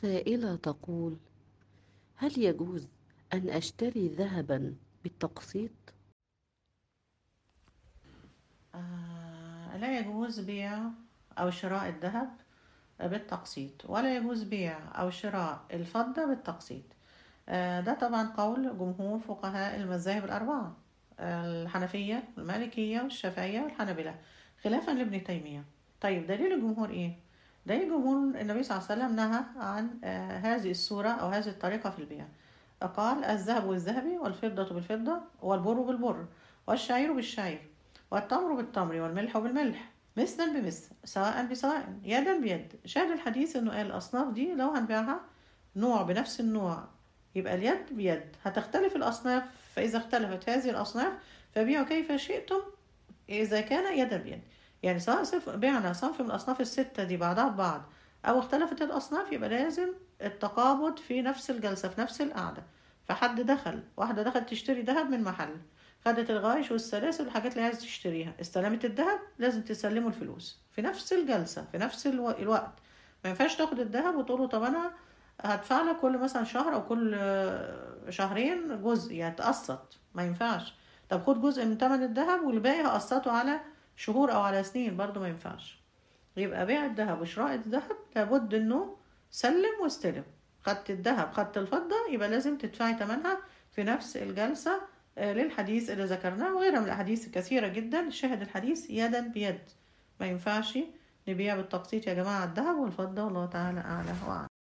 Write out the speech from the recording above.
سائلة تقول هل يجوز أن أشتري ذهبا بالتقسيط؟ آه لا يجوز بيع أو شراء الذهب بالتقسيط ولا يجوز بيع أو شراء الفضة بالتقسيط آه ده طبعا قول جمهور فقهاء المذاهب الأربعة الحنفية والمالكية والشافعية والحنابلة خلافا لابن تيمية طيب دليل الجمهور إيه؟ دليل الجمهور النبي صلى الله عليه وسلم نهى عن آه هذه الصورة أو هذه الطريقة في البيع قال الذهب بالذهب والفضة بالفضة والبر بالبر والشعير بالشعير والتمر بالتمر والملح بالملح مثلا بمثل سواء بسواء يدا بيد شاهد الحديث انه قال الاصناف دي لو هنبيعها نوع بنفس النوع يبقى اليد بيد هتختلف الاصناف فاذا اختلفت هذه الاصناف فبيعوا كيف شئتم اذا كان يدا بيد يعني سواء صف بعنا صنف من الاصناف الستة دي بعضها ببعض او اختلفت الاصناف يبقى لازم التقابض في نفس الجلسة في نفس القعدة فحد دخل واحدة دخلت تشتري ذهب من محل خدت الغايش والسلاسل والحاجات اللي عايزة تشتريها استلمت الذهب لازم تسلمه الفلوس في نفس الجلسة في نفس الو... الوقت ما ينفعش تاخد الذهب وتقول له طب انا هدفع لك كل مثلا شهر او كل شهرين جزء يعني تقسط ما ينفعش طب خد جزء من ثمن الذهب والباقي هقسطه على شهور او على سنين برضو ما ينفعش يبقى بيع الذهب وشراء الذهب لابد انه سلم واستلم خدت الذهب خدت الفضة يبقى لازم تدفعي ثمنها في نفس الجلسة للحديث اللي ذكرناه وغيرها من الأحاديث الكثيرة جدا شاهد الحديث يدا بيد ما ينفعش نبيع بالتقسيط يا جماعة الذهب والفضة والله تعالى أعلى وأعلم